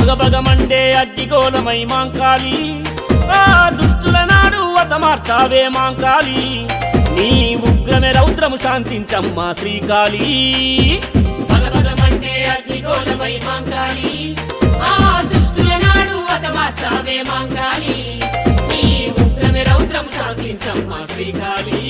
భగభగమండే అగ్గిగోళమై మాంకాలి ఆ దుష్టుల నాడు అతమార్చావే మాంకాలి నీ ఉగ్రమే రౌద్రము శాంతించమ్మా శ్రీకాళీ భగభగమండే అగ్నిగోళమై మాంకాలి ఆ దుష్టుల నాడు అతమార్చావే మాంకాలి నీ ఉగ్రమే రౌద్రం సాగించమ్మా శ్రీకాళి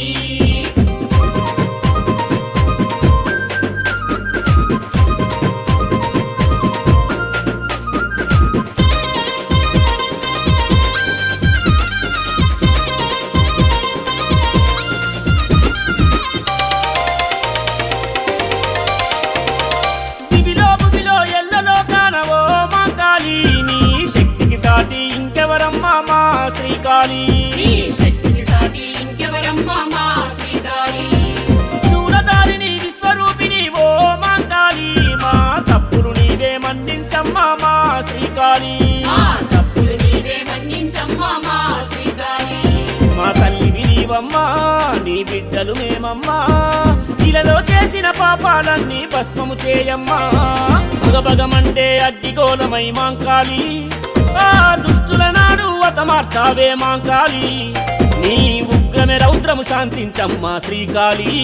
దివిలో భువిలో ఎల్లలో కానవో మాంకాలి నీ శక్తికి సాటి ఇంకెవరమ్మా మా శ్రీకాళీ నీ శక్తికి సాటి ఇంకెవరమ్మా మా శ్రీకాళి శూలధారిణి విశ్వరూపిణి ఓ మాంకాళి మా తప్పులు నీవే మన్నించమ్మా మా శ్రీకాళీ మా తప్పులు నీవే మన్నించమ్మా మా శ్రీకాళి మా తల్లి నీవమ్మా నీ బిడ్డలు మేమమ్మా ఇలలో చేసిన పాపాలన్నీ భస్మము చేయమ్మా భగభగమంటే అగ్గిగోళమై మాంకాలి ఆ దుష్టుల నాడు అతమార్చావే మాంకాలి నీ ఉగ్రమే రౌద్రము శాంతించమ్మా శ్రీకాళీ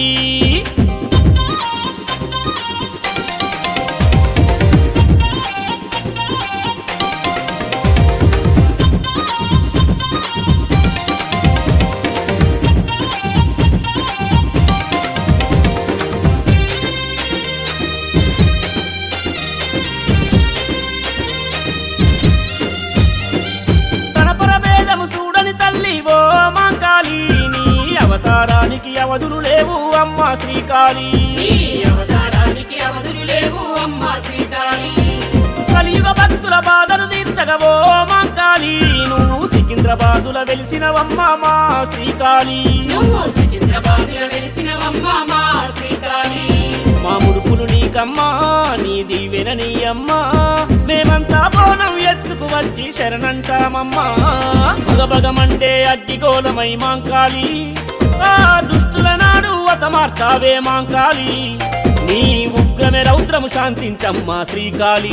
తనపర భేదము చూడని తల్లి ఓ మాంకాళి నీ అవతారానికి అవధులు లేవు అమ్మా శ్రీకాళీ నీ అవతారానికి అవధులు లేవు అమ్మా శ్రీకాళి కలియుగ భక్తుల బాధలు తీర్చగవో మాంకాళి నువ్వు సికింద్రాబాదుల వెలిసినవమ్మ మా శ్రీకాళీ నువ్వు సికింద్రాబాదులో వెలిసినవమ్మా మా శ్రీకాళి మా ముడుపులు నీకమ్మా నీ దీవెన నీ అమ్మా మేమంతా బోనం ఎత్తుకు వచ్చి శరణంటామమ్మా భగభగమండే అగ్గిగోళమై మాంకాళి ఆ దుష్టుల నాడు అతమార్చావే మాంకాళి నీ ఉగ్రమే రౌద్రము శాంతించమ్మా శ్రీకాళీ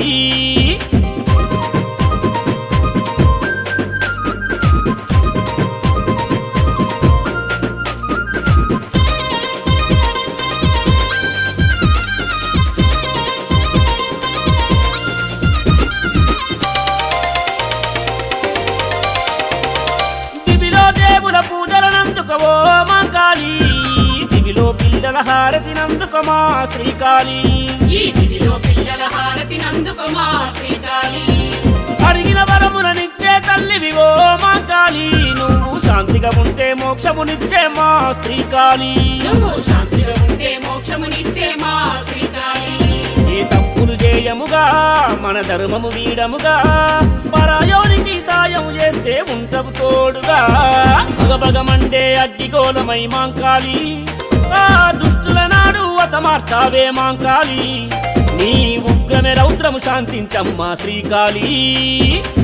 దివిలో దేవుల పూజలనందుకవో మా కాళీ దివిలో పిల్లల హారతినందుక మా శ్రీకాళీ ఈ దివిలో పిల్లల హారతి నందుకు మా శ్రీకాళి అడిగిన వరములనిచ్చే తల్లివివో మా కాళీ నువ్వు శాంతిగా ఉంటే మోక్షమునిచ్చే మా శ్రీకాళీ నువ్వు శాంతిగా ఉంటే మోక్షమునిచ్చే మా శ్రీకాళి ఏ తప్పులు చేయముగా మన ధర్మము వీడముగా పరాయోనికి సాయం చేస్తే ఉంటవు తోడుగా భగభగమండే అగ్గిగోళమై మాంకాళి ఆ దుష్టుల నాడు అతమార్చావే మాంకాళి నీ ఉగ్రమే రౌద్రము శాంతించమ్మా శ్రీకాళీ